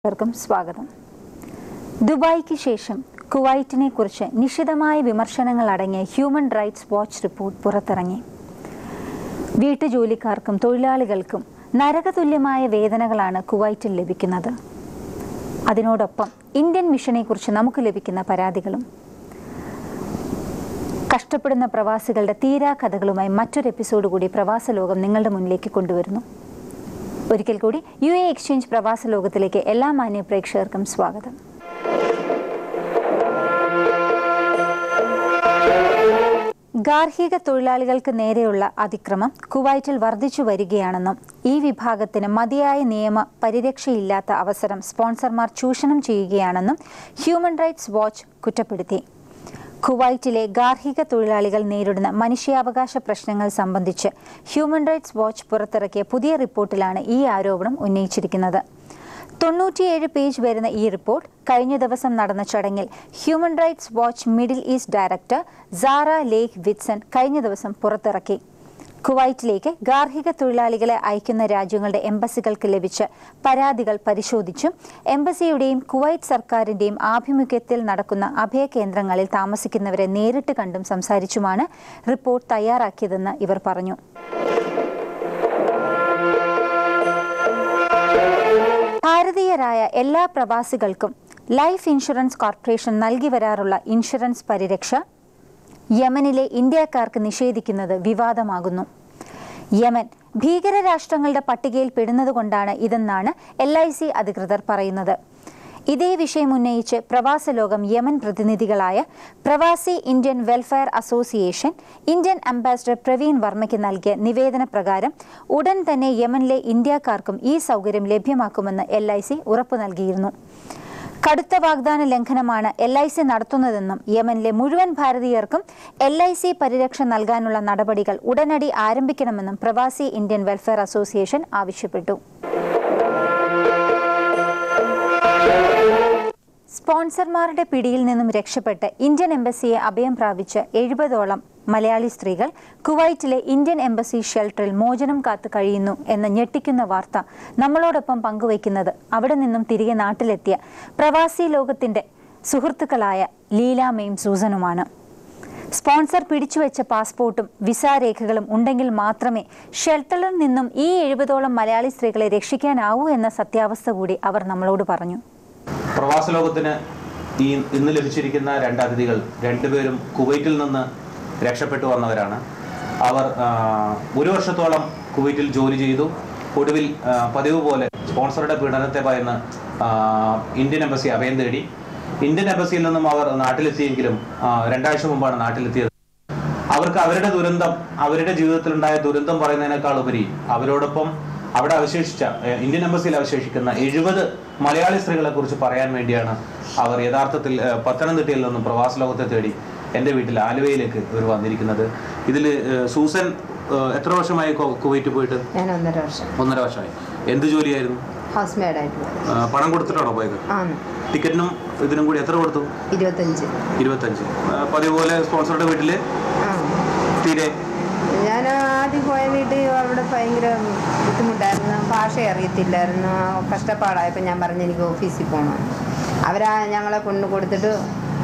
എല്ലാവർക്കും സ്വാഗതം ദുബായിക്ക് ശേഷം കുവൈറ്റിനെ കുറിച്ച് നിശിതമായ വിമർശനങ്ങൾ അടങ്ങിയ ഹ്യൂമൻ റൈറ്റ്സ് വാച്ച് റിപ്പോർട്ട് പുറത്തിറങ്ങി വീട്ടുജോലിക്കാർക്കും തൊഴിലാളികൾക്കും നരകതുല്യമായ വേതനകളാണ് കുവൈറ്റിൽ ലഭിക്കുന്നത് അതിനോടൊപ്പം ഇന്ത്യൻ മിഷനെ കുറിച്ച് നമുക്ക് ലഭിക്കുന്ന പരാതികളും കഷ്ടപ്പെടുന്ന പ്രവാസികളുടെ തീരാ കഥകളുമായി മറ്റൊരു എപ്പിസോഡ് കൂടി പ്രവാസ ലോകം നിങ്ങളുടെ മുന്നിലേക്ക് കൊണ്ടുവരുന്നു ഒരിക്കൽ കൂടി യു എ എക്സ്ചേഞ്ച് പ്രവാസ ലോകത്തിലേക്ക് എല്ലാ മാന്യ പ്രേക്ഷകർക്കും സ്വാഗതം ഗാർഹിക തൊഴിലാളികൾക്ക് നേരെയുള്ള അതിക്രമം കുവൈറ്റിൽ വർദ്ധിച്ചു വരികയാണെന്നും ഈ വിഭാഗത്തിന് മതിയായ നിയമ പരിരക്ഷയില്ലാത്ത അവസരം സ്പോൺസർമാർ ചൂഷണം ചെയ്യുകയാണെന്നും ഹ്യൂമൻ റൈറ്റ്സ് വാച്ച് കുറ്റപ്പെടുത്തി കുവൈറ്റിലെ ഗാർഹിക തൊഴിലാളികൾ നേരിടുന്ന മനുഷ്യാവകാശ പ്രശ്നങ്ങൾ സംബന്ധിച്ച് ഹ്യൂമൻ റൈറ്റ്സ് വാച്ച് പുറത്തിറക്കിയ പുതിയ റിപ്പോർട്ടിലാണ് ഈ ആരോപണം ഉന്നയിച്ചിരിക്കുന്നത് തൊണ്ണൂറ്റിയേഴ് പേജ് വരുന്ന ഈ റിപ്പോർട്ട് കഴിഞ്ഞ ദിവസം നടന്ന ചടങ്ങിൽ human rights watch middle east director Sarah Leah Whitson കഴിഞ്ഞ ദിവസം പുറത്തിറക്കി കുവൈറ്റിലേക്ക് ഗാർഹിക തൊഴിലാളികളെ അയക്കുന്ന രാജ്യങ്ങളുടെ എംബസികൾക്ക് ലഭിച്ച പരാതികൾ പരിശോധിച്ചും എംബസിയുടെയും കുവൈറ്റ് സർക്കാരിന്റെയും ആഭിമുഖ്യത്തിൽ നടക്കുന്ന അഭയകേന്ദ്രങ്ങളിൽ താമസിക്കുന്നവരെ നേരിട്ട് കണ്ടും സംസാരിച്ചുമാണ് റിപ്പോർട്ട് തയ്യാറാക്കിയതെന്ന് ഇവർ പറഞ്ഞു ഭാരതീയരായ എല്ലാ പ്രവാസികൾക്കും ലൈഫ് ഇൻഷുറൻസ് കോർപ്പറേഷൻ നൽകി വരാറുള്ള ഇൻഷുറൻസ് പരിരക്ഷ യമനിലെ ഇന്ത്യക്കാർക്ക് നിഷേധിക്കുന്നത് വിവാദമാകുന്നു യമൻ ഭീകര രാഷ്ട്രങ്ങളുടെ പട്ടികയിൽ പെടുന്നതുകൊണ്ടാണ് ഇതെന്നാണ് എൽ ഐ സി അധികൃതർ പറയുന്നത് ഇതേ വിഷയം ഉന്നയിച്ച് പ്രവാസ ലോകം യമൻ പ്രതിനിധികളായ Pravasi Indian welfare association Indian ambassador Praveen വർമ്മയ്ക്ക് നൽകിയ നിവേദന പ്രകാരം ഉടൻ തന്നെ യമനിലെ ഇന്ത്യക്കാർക്കും ഈ സൗകര്യം ലഭ്യമാക്കുമെന്ന് എൽ ഐ സി ഉറപ്പു നൽകിയിരുന്നു കടുത്ത വാഗ്ദാന ലംഘനമാണ് എൽ ഐ സി നടത്തുന്നതെന്നും യമനിലെ മുഴുവൻ ഭാരതീയർക്കും എൽ ഐ സി പരിരക്ഷ നൽകാനുള്ള നടപടികൾ ഉടനടി ആരംഭിക്കണമെന്നും പ്രവാസി ഇന്ത്യൻ വെൽഫെയർ അസോസിയേഷൻ ആവശ്യപ്പെട്ടു സ്പോൺസർമാരുടെ പിടിയിൽ നിന്നും രക്ഷപ്പെട്ട് ഇന്ത്യൻ എംബസിയെ അഭയം പ്രാപിച്ച എഴുപതോളം മലയാളി സ്ത്രീകൾ കുവൈറ്റിലെ ഇന്ത്യൻ എംബസി ഷെൽട്ടറിൽ മോചനം കാത്തു കഴിയുന്നു എന്ന ഞെട്ടിക്കുന്ന വാർത്ത നമ്മളോടൊപ്പം പങ്കുവയ്ക്കുന്നത് അവിടെ നിന്നും തിരികെ നാട്ടിലെത്തിയ പ്രവാസി ലോകത്തിന്റെ സുഹൃത്തുക്കളായ ലീലാമയും സൂസനുമാണ് സ്പോൺസർ പിടിച്ചുവെച്ച പാസ്പോർട്ടും വിസ രേഖകളും ഉണ്ടെങ്കിൽ മാത്രമേ ഷെൽട്ടറിൽ നിന്നും ഈ എഴുപതോളം മലയാളി സ്ത്രീകളെ രക്ഷിക്കാനാവൂ എന്ന സത്യാവസ്ഥ കൂടി അവർ നമ്മളോട് പറഞ്ഞു പ്രവാസ ലോകത്തിന് ഈ ഇന്ന് ലഭിച്ചിരിക്കുന്ന രണ്ട് അതിഥികൾ രണ്ടുപേരും കുവൈറ്റിൽ നിന്ന് രക്ഷപ്പെട്ടു വന്നവരാണ് അവർ ആ, ഒരു വർഷത്തോളം കുവൈറ്റിൽ ജോലി ചെയ്തു ഒടുവിൽ ആ, പതിവ് പോലെ സ്പോൺസറുടെ പീഡനത്തെ ഭയന്ന് ആ, ഇന്ത്യൻ എംബസി അഭയം തേടി ഇന്ത്യൻ എംബസിയിൽ നിന്നും അവർ നാട്ടിലെത്തിയെങ്കിലും ആ, രണ്ടാഴ്ച മുമ്പാണ് നാട്ടിലെത്തിയത് അവർക്ക് അവരുടെ ദുരന്തം അവരുടെ ജീവിതത്തിലുണ്ടായ ദുരന്തം പറയുന്നതിനേക്കാൾ ഉപരി അവരോടൊപ്പം അവിടെ അവശേഷിച്ച ഏഹ്, ഇന്ത്യൻ എംബസിയിൽ അവശേഷിക്കുന്ന എഴുപത് മലയാളി സ്ത്രീകളെ കുറിച്ച് പറയാൻ വേണ്ടിയാണ് അവർ യഥാർത്ഥത്തിൽ ഏഹ്, പത്തനംതിട്ടയിൽ നിന്നും പ്രവാസ ലോകത്തെ തേടി എൻ്റെ വീട്ടിൽ ആലുവയിലേക്ക് ഇവർ വന്നിരിക്കുന്നത് ഇതിൽ സൂസൻ ഏഹ്, എത്ര വർഷമായി കു- കുവൈറ്റ് പോയിട്ട് ഞാൻ ഒന്നര വർഷം ഒന്നര വർഷമായി എന്ത് ജോലിയായിരുന്നു ഹൗസ് മെയ്ഡായിട്ട് പോയി ഏഹ്, പണം കൊടുത്തിട്ടാണോ പോയത് ആണ് ടിക്കറ്റിനും ഇതിനും കൂടി എത്ര കൊടുത്തു ഇരുപത്തഞ്ച് ഇരുപത്തഞ്ച് ഏഹ്, പതിവ് പോലെ സ്പോൺസറുടെ വീട്ടിൽ ആ തീരെ ഞാൻ ആദ്യം പോയ വീട്ടിൽ അവിടെ ഭയങ്കര ബുദ്ധിമുട്ടായിരുന്നു ഭാഷ അറിയത്തില്ലായിരുന്നു കഷ്ടപ്പാടായപ്പോൾ ഞാൻ പറഞ്ഞു എനിക്ക് ഓഫീസിൽ പോകണം അവരാ ഞങ്ങളെ കൊണ്ട് കൊടുത്തിട്ട്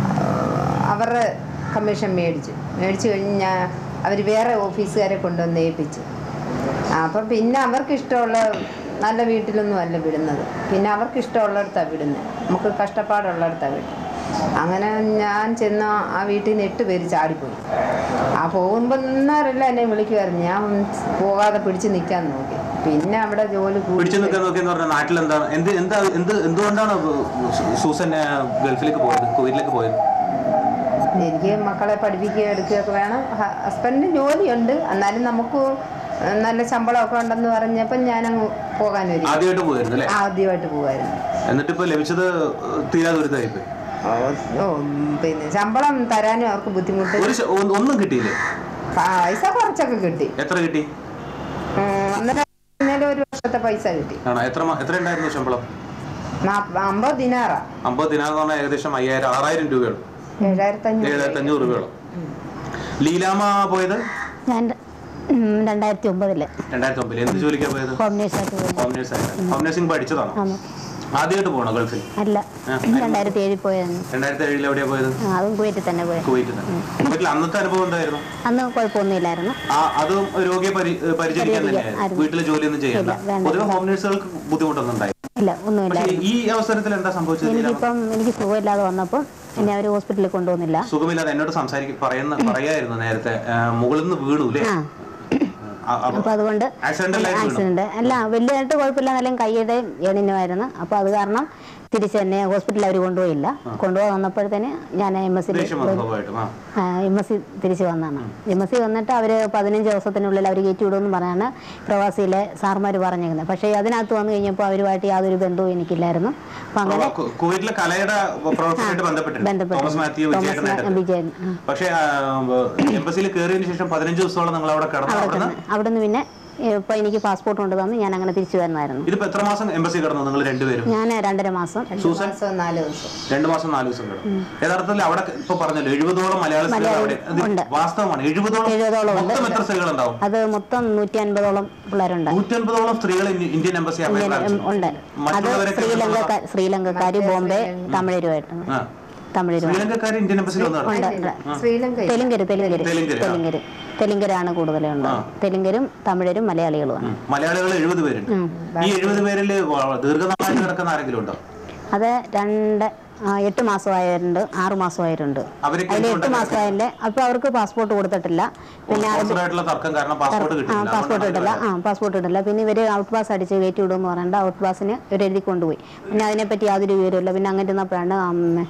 അവരുടെ കമ്മീഷൻ മേടിച്ചു മേടിച്ചു കഴിഞ്ഞ് ഞാൻ അവർ വേറെ ഓഫീസുകാരെ കൊണ്ടുവന്ന് ഏൽപ്പിച്ചു അപ്പം പിന്നെ അവർക്ക് ഇഷ്ടമുള്ള നല്ല വീട്ടിലൊന്നും അല്ല വിടുന്നത് പിന്നെ അവർക്ക് ഇഷ്ടമുള്ളിടത്താണ് വിടുന്നത് നമുക്ക് കഷ്ടപ്പാടുള്ളിടത്താണ് വിടുന്നത് അങ്ങനെ ഞാൻ ചെന്ന ആ വീട്ടിൽ നിന്ന് എട്ട് പേര് ചാടിപ്പോയി ആ പോകുമ്പോൾ നിന്നവരെല്ലാം എന്നെ വിളിക്കുമായിരുന്നു ഞാൻ പോകാതെ പിടിച്ച് നിൽക്കാൻ നോക്കി പിന്നെ അവിടെ ജോലി കൂടി പിടിച്ചു നിൽക്കാൻ നോക്കിയെന്ന് പറഞ്ഞാൽ നാട്ടിൽ എന്താണ് എന്ത് എന്താ എന്ത് എന്തുകൊണ്ടാണ് സൂ- സൂസൻ ആ, ഗൾഫിലേക്ക് പോയത് കുവൈറ്റിലേക്ക് പോയത് എനിക്ക് മക്കളെ പഠിപ്പിക്കുകയോ എടുക്കുകയൊക്കെ വേണം ഹ- ഹസ്ബൻഡിന് ജോലിയുണ്ട് എന്നാലും നമുക്ക് നല്ല ശമ്പളമൊക്കെ ഉണ്ടെന്ന് പറഞ്ഞപ്പോൾ ഞാനങ്ങ് പോകാൻ ഒരു ആദ്യമായിട്ട് പോയിരുന്നു അല്ലേ ആദ്യമായിട്ട് പോകുമായിരുന്നു എന്നിട്ട് ഇപ്പൊ ലഭിച്ചത് തീരാ ദുരിതമായി പോയി ഓ ഓ, പിന്നെ ശമ്പളം തരാനും അവർക്ക് ബുദ്ധിമുട്ട് ഒരു ശ- ഒ- ഒന്നും കിട്ടിയില്ലേ പൈസ കുറച്ചൊക്കെ കിട്ടി എത്ര കിട്ടി ഉം, അന്നേരം ഇന്നലെ ഒരു വർഷത്തെ പൈസ കിട്ടി ആണോ എത്ര മ- എത്ര ഉണ്ടായിരുന്നു ശമ്പളം നാപ്പ- അമ്പത് ദിനാറാ അമ്പത് ദിനാന്ന് പറഞ്ഞാൽ ഏകദേശം അയ്യായിരം ആറായിരം രൂപയോളം ഏഴായിരത്തി അഞ്ഞൂറ് ഏഴായിരത്തി അഞ്ഞൂറ് രൂപയോളം ലീലാമ പോയത് ഞാൻ ഉം, രണ്ടായിരത്തി ഒമ്പതില് രണ്ടായിരത്തി ഒമ്പതിൽ എന്ത് ജോലിക്കാണ് പോയത് ഹോം നേഴ്സായിട്ട് പോയി ഹോം നേഴ്സ് ആയിട്ട് ഹോം നേഴ്സിംഗ് പഠിച്ചതാണോ ആണ് ആദ്യമായിട്ട് പോകണോ ഗൾഫിൽ അല്ല ആ. രണ്ടായിരത്തി ഏഴിൽ പോയതാണ് രണ്ടായിരത്തി ഏഴിൽ എവിടെയാ പോയത് ആ, അതും കുവൈറ്റിൽ തന്നെ പോയത് കുവൈറ്റിൽ നിന്ന് കുവൈറ്റിൽ അന്നത്തെ അനുഭവം എന്തായിരുന്നു അന്ന് കുഴപ്പമൊന്നുമില്ലായിരുന്നു ആ അതും രോഗിയെ പരി- പരിചരിക്കാൻ തന്നെയായിരുന്നു ആയിരുന്നു. വീട്ടിലെ ജോലിയൊന്നും ചെയ്യണ്ട ഇല്ല, വേണ്ട. പൊതുവെ ഹോം നേഴ്സുകൾക്ക് ബുദ്ധിമുട്ടൊന്നും ഉണ്ടായി ഇല്ല പക്ഷേ ഒന്നുമില്ലായിരുന്നു ഈ അവസരത്തിൽ എന്താ സംഭവിച്ചത് എനിക്കിപ്പം എനിക്ക് സുഖമില്ലാതെ വന്നപ്പോൾ എന്നെ അവർ ഹോസ്പിറ്റലിൽ കൊണ്ടുപോകുന്നില്ല സുഖമില്ലാതെ എന്നോട് സംസാരിക്കും പറയുന്ന പറയായിരുന്നു നേരത്തെ ആ, മുകളിൽ നിന്ന് വീണു അല്ലേ ആ ആ, അപ്പൊ അപ്പോൾ അതുകൊണ്ട് ആക്സിഡന്റ് അല്ലായിരുന്നു വീണു. ആക്സിഡന്റ് അല്ല വലിയതായിട്ട് കുഴപ്പമില്ല എന്നാലും കൈയുടെ എണിനുമായിരുന്നു അപ്പോൾ അത് കാരണം തിരിച്ച് എന്നെ ഹോസ്പിറ്റലിൽ അവർ കൊണ്ടുപോയില്ല കൊണ്ടുപോകാൻ വന്നപ്പോഴത്തേന് ഞാൻ എം എസ് ദേഷ്യം വന്നു സ്വാഭാവികമായിട്ടും ആ എം എസ് സി തിരിച്ച് വന്നതാണ് എം എസ് സി വന്നിട്ട് അവർ പതിനഞ്ച് ദിവസത്തിനുള്ളിൽ അവർ കയറ്റി വിടുമെന്ന് പറഞ്ഞാണ് പ്രവാസിയിലെ സാർമാർ പറഞ്ഞിരുന്നത് പക്ഷേ അതിനകത്ത് വന്നു കഴിഞ്ഞപ്പോൾ അവരുമായിട്ട് യാതൊരു ബന്ധവും എനിക്കില്ലായിരുന്നു അപ്പം അങ്ങനെ അപ്പൊ കു- കുവൈറ്റിലെ കലയുടെ പ്രവർത്തനമായിട്ട് ബന്ധപ്പെട്ടിട്ടുണ്ട് ബന്ധപ്പെട്ട് തോമസ് മാത്യു തോമസ് വിജയേട്ടനായിട്ട് വിജയൻ ആ. പക്ഷേ എംബസിയിൽ കയറിയതിനു ശേഷം പതിനഞ്ച് ദിവസത്തോളം നിങ്ങൾ അവിടെ കിടന്നു അവിടെ അവിടെ നിന്ന് അവിടുന്ന് പിന്നെ ഇപ്പം എനിക്ക് പാസ്പോർട്ട് കൊണ്ട് തന്ന് ഞാൻ അങ്ങനെ തിരിച്ചു വരുന്നതായിരുന്നു ഇതിപ്പോ എത്ര മാസം എംബസി കിടന്നു നിങ്ങൾ രണ്ടുപേരും ഞാൻ രണ്ടര മാസം സൂസൻ മാസം നാല് ദിവസം രണ്ടു മാസം നാല് ദിവസം കിടന്നു യഥാർത്ഥത്തിൽ അവിടെ ഇപ്പൊ പറഞ്ഞല്ലോ എഴുപതോളം മലയാള സ്ത്രീകൾ അവിടെ ഇത് ഉണ്ട്. വാസ്തവമാണ് എഴുപതോളം എഴുപതോളം ഉണ്ട്. മൊത്തം എത്ര സ്ത്രീകൾ ഉണ്ടാവും അത് മൊത്തം നൂറ്റി അൻപതോളം പിള്ളേരുണ്ട് നൂറ്റൻപതോളം സ്ത്രീകൾ ഇന്ത്യ- ഇന്ത്യൻ എംബസി അഭയം ഇന്ത്യൻ പ്രാപിച്ചു. ഉണ്ട് അത് മറ്റുള്ളവരൊക്കെ ശ്രീലങ്കക്കാർ ശ്രീലങ്കക്കാര് ബോംബെ തമിഴരുമായിട്ടാണ് ആ. തമിഴരുമായിട്ട് ശ്രീലങ്കക്കാർ ഇന്ത്യൻ എംബസിയിൽ വന്നു ഉണ്ട് കിടന്നു. ഉണ്ട്. ശ്രീലങ്ക തെലുങ്കര് തെലുങ്കര് തെലുങ്കര്, ആ. തെലുങ്കര് തെലുങ്കരാണ് കൂടുതലുണ്ട് തെലുങ്കരും തമിഴരും മലയാളികളുമാണ് മലയാളികൾ എഴുപത് പേരുണ്ട് ഈ എഴുപത് പേരിൽ ദീർഘനാളായിട്ട് കിടക്കുന്ന ആരെങ്കിലും ഉണ്ടോ അത് രണ്ട് ആ, എട്ട് മാസമായവരുണ്ട് ആറ് മാസമായവരുണ്ട് അവരൊക്കെ അതിൽ എട്ട് എന്തുകൊണ്ടാ മാസമായതിന്റെ അപ്പൊ അവർക്ക് പാസ്പോർട്ട് കൊടുത്തിട്ടില്ല പിന്നെ അത് സ്പോൺസറായിട്ടുള്ള തർക്കം കാരണം പാസ്പോർട്ട് ആ കിട്ടില്ല പാസ്പോർട്ട് അതുകൊണ്ടാണ് ഇട്ടില്ല ആ പാസ്പോർട്ട് ഇട്ടില്ല പിന്നെ ഇവര് ഔട്ട് പാസ് അടിച്ച് കയറ്റി വിടുമെന്ന് പറഞ്ഞിട്ട് ഔട്ട് പാസിന് ഇവർ എഴുതി കൊണ്ടുപോയി പിന്നെ അതിനെപ്പറ്റി യാതൊരു വിവരമില്ല പിന്നെ അങ്ങനെ ഇരുന്നപ്പോഴാണ്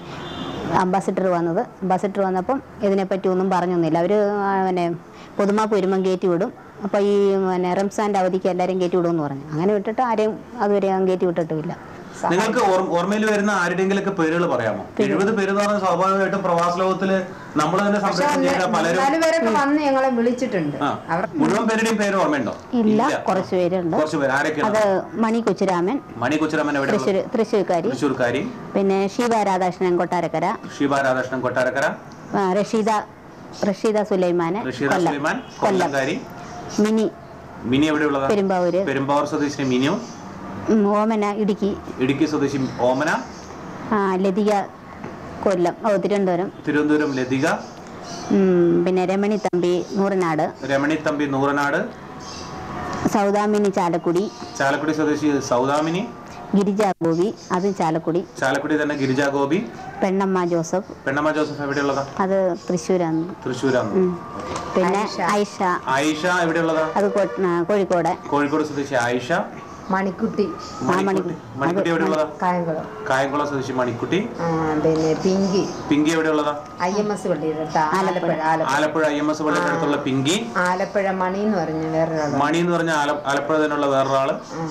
അംബാസിഡർ വന്നത് അംബാസിഡർ വന്നപ്പം ഇതിനെപ്പറ്റി ഒന്നും പറഞ്ഞൊന്നുമില്ല അവർ പിന്നെ പൊതുമാപ്പ് വരുമ്പം കയറ്റി വിടും അപ്പോൾ ഈ പിന്നെ റംസാൻ്റെ അവധിക്ക് എല്ലാവരും കയറ്റി വിടുമെന്ന് പറഞ്ഞു അങ്ങനെ വിട്ടിട്ട് ആരെയും അതുവരെ കയറ്റി വിട്ടിട്ടുമില്ല നിങ്ങൾക്ക് ഓർ- ഓർമ്മയിൽ വരുന്ന ആരുടെയെങ്കിലൊക്കെ പേരുകൾ പറയാമോ എഴുപത് പേര് എന്ന് പറഞ്ഞാൽ സ്വാഭാവികമായിട്ടും പ്രവാസ ലോകത്തില് നമ്മൾ തന്നെ സംരക്ഷണം ചെയ്ത പലരും നാല് പേരൊക്കെ വന്ന് ഞങ്ങളെ വിളിച്ചിട്ടുണ്ട് ആ മുഴുവൻ പേരുടെയും പേര് ഓർമ്മയുണ്ടോ ഇല്ല കുറച്ച് പേരുണ്ട് കുറച്ച് പേര് ആരൊക്കെയാണ് അത് മണി കൊച്ചുരാമൻ മണി കൊച്ചുരാമൻ എവിടെ തൃശ്ശൂർ തൃശ്ശൂർക്കാരി തൃശ്ശൂർക്കാരി പിന്നെ ശിവ രാധാകൃഷ്ണൻ കൊട്ടാരക്കര ശിവ രാധാകൃഷ്ണൻ കൊട്ടാരക്കര ആ, റഷീദ റഷീദ സുലൈമാന് റഷീദ കൊല്ലം സുലൈമാൻ കൊല്ലം കൊല്ലംകാരി മിനി മിനി എവിടെയുള്ളതാ പെരുമ്പാവൂര് പെരുമ്പാവൂർ സ്വദേശിനി മിനു ഉം, ഓമന ഇടുക്കി ഇടുക്കി സ്വദേശി ഓമന ആ, ലതിക കൊല്ലം ഓ തിരുവനന്തപുരം തിരുവനന്തപുരം ലതിക ഉം, പിന്നെ രമണി തമ്പി നൂറനാട് രമണി തമ്പി നൂറനാട് സൗദാമിനി ചാലക്കുടി ചാലക്കുടി സ്വദേശി സൗദാമിനി ഗിരിജ ഗോപി അതും ചാലക്കുടി ചാലക്കുടി തന്നെ ഗിരിജ ഗോപി പെണ്ണമ്മ ജോസഫ് പെണ്ണമ്മ ജോസഫ് എവിടെയുള്ളതാ അത് തൃശ്ശൂരാണ് തൃശ്ശൂരാണ് ഉം. പിന്നെ ഐഷ ആയിഷ എവിടെയുള്ളതാ അത് കോ- ആ, കോഴിക്കോട് കോഴിക്കോട് സ്വദേശി ആയിഷ മണിക്കുട്ടി മണിക്കുട്ടി മണിക്കുട്ടി എവിടെയുള്ളതാ കായംകുളം കായംകുളം സ്വദേശി മണിക്കുട്ടി ആ, പിന്നെ പിങ്കി പിങ്കി എവിടെയുള്ളതാ ഐ എം എസ് പള്ളിയുടെ അടുത്ത് Alappuzha Alappuzha Alappuzha I M S പള്ളിയുടെ അടുത്തുള്ള പിങ്കി ആലപ്പുഴ മണി എന്ന് പറഞ്ഞ വേറൊരാൾ മണി എന്ന് പറഞ്ഞ ആല- ആലപ്പുഴ തന്നെയുള്ള വേറൊരാള്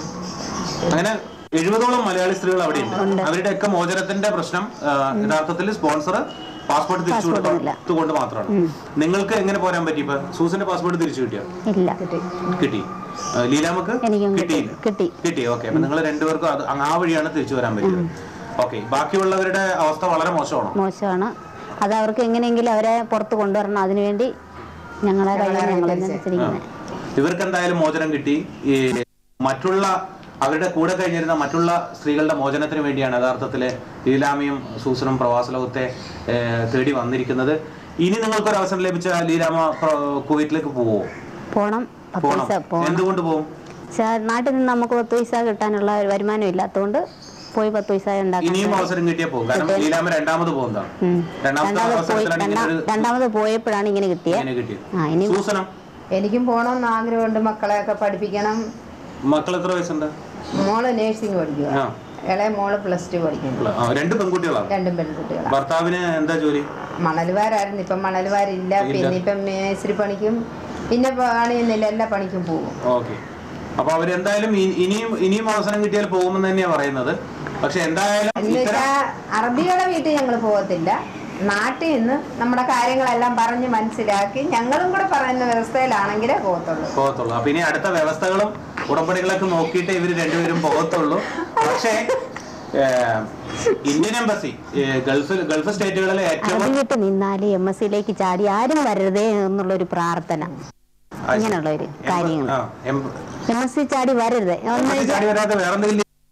അങ്ങനെ എഴുപതോളം മലയാളി സ്ത്രീകൾ അവിടെയുണ്ട് അവരുടെ ഒക്കെ മോചനത്തിന്റെ പ്രശ്നം ആ, യഥാർത്ഥത്തിൽ സ്പോൺസർ പാസ്പോർട്ട് തിരിച്ചു കൊടുത്തുകൊണ്ട് മാത്രമാണ് നിങ്ങൾക്ക് എങ്ങനെ പോരാൻ പറ്റി ഇപ്പൊ സൂസിന്റെ പാസ്പോർട്ട് തിരിച്ചു കിട്ടിയോ ഇല്ല കിട്ടി ആ, ലീലാമ്മക്ക് എനിക്കും കിട്ടി കിട്ടിയില്ല കിട്ടി കിട്ടി ഓക്കെ അപ്പൊ നിങ്ങൾ രണ്ടുപേർക്കും അത് ആ വഴിയാണ് തിരിച്ചു വരാൻ പറ്റിയത് ഓക്കെ ബാക്കിയുള്ളവരുടെ അവസ്ഥ വളരെ മോശമാണോ മോശമാണ് അത് അവർക്ക് എങ്ങനെയെങ്കിലും അവരെ പുറത്ത് കൊണ്ടുവരണം അതിനുവേണ്ടി ഞങ്ങളെ കഴിയും ഞങ്ങൾ അനുസരിക്കുന്നത് ഇവർക്ക് എന്തായാലും മോചനം കിട്ടി ഈ മറ്റുള്ള അവരുടെ കൂടെ കഴിഞ്ഞിരുന്ന മറ്റുള്ള സ്ത്രീകളുടെ മോചനത്തിന് വേണ്ടിയാണ് യഥാർത്ഥത്തില് ലീലാമയും സൂസനും പ്രവാസ ലോകത്തെ ഏർ, തേടി വന്നിരിക്കുന്നത് ഇനി നിങ്ങൾക്കൊരു അവസരം ലഭിച്ച ലീലാമ പ്ര- കുവൈറ്റിലേക്ക് പോവോ പോണം പത്ത് പോണം പൈസ പോണം എന്തുകൊണ്ട് പോകും പക്ഷേ നാട്ടിൽ നിന്ന് നമുക്ക് പത്ത് പൈസ കിട്ടാനുള്ള ഒരു വരുമാനം ഇല്ലാത്തതുകൊണ്ട് പോയി പത്ത് പൈസ ഉണ്ടാക്കാൻ ഇനിയും അവസരം കിട്ടിയാൽ പോകും കാരണം ലീലാമ രണ്ടാമത് പോകുന്നതാണ് ഉം. രണ്ടാമത്തെ രണ്ടാമത് പോയി അവസരത്തിലാണ് ഇങ്ങനെ രണ്ടാ- ഒരു രണ്ടാമത് പോയപ്പോഴാണ് ഇങ്ങനെ കിട്ടിയത് ഇങ്ങനെ കിട്ടിയത് ആ ഇനി സൂസനം എനിക്കും പോകണമെന്ന് ആഗ്രഹമുണ്ട് മക്കളെയൊക്കെ പഠിപ്പിക്കണം മക്കൾ എത്ര വയസ്സുണ്ട് മോള് നേഴ്സിംഗ് പഠിക്കുക ആ ഇളയ മോള് പ്ലസ് ടു പഠിക്കുന്നു ആ, രണ്ട് പെൺകുട്ടികളാണ് രണ്ടും പെൺകുട്ടികളാണ് ഭർത്താവിന് എന്താ ജോലി മണൽവാരായിരുന്നു ഇപ്പം മണൽവാരില്ല പിന്നെ ഇപ്പം മേസ്ത്രി പണിക്കും പിന്നെ പണിയൊന്നുമില്ല എല്ലാ പണിക്കും പോകും ഓക്കെ അപ്പൊ അവരെന്തായാലും ഇ- ഇനിയും ഇനിയും അവസരം കിട്ടിയാൽ പോകുമെന്ന് തന്നെയാ പറയുന്നത് പക്ഷെ എന്തായാലും എന്ന് ഇത്തരം വെച്ചാൽ അറബിയുടെ വീട്ടിൽ ഞങ്ങൾ പോകത്തില്ല നാട്ടിൽ നിന്ന് നമ്മുടെ കാര്യങ്ങളെല്ലാം പറഞ്ഞ് മനസ്സിലാക്കി ഞങ്ങളും കൂടെ പറയുന്ന വ്യവസ്ഥയിലാണെങ്കിലേ പോകത്തുള്ളൂ പോകത്തുള്ളൂ അപ്പൊ ഇനി അടുത്ത വ്യവസ്ഥകളും ഉടമ്പടികളൊക്കെ നോക്കിയിട്ട് ഇവര് രണ്ടുപേരും പോകത്തുള്ളൂ പക്ഷേ ഏഹ്, ഇന്ത്യൻ എംബസി ഏഹ്, ഗൾഫ് ഗൾഫ് സ്റ്റേറ്റുകളിലെ ഏറ്റവും അറബി വിട്ട് നിന്നാല് എം എസ് സിയിലേക്ക് ചാടി ആരും വരരുതേ എന്നുള്ളൊരു പ്രാർത്ഥന ഇങ്ങനെയുള്ള ഒരു കാര്യങ്ങൾ ആ, എം- എം എസ് സി ചാടി വരരുത് ഒന്ന് ചാടി വരാതെ വേറെന്തെങ്കിലും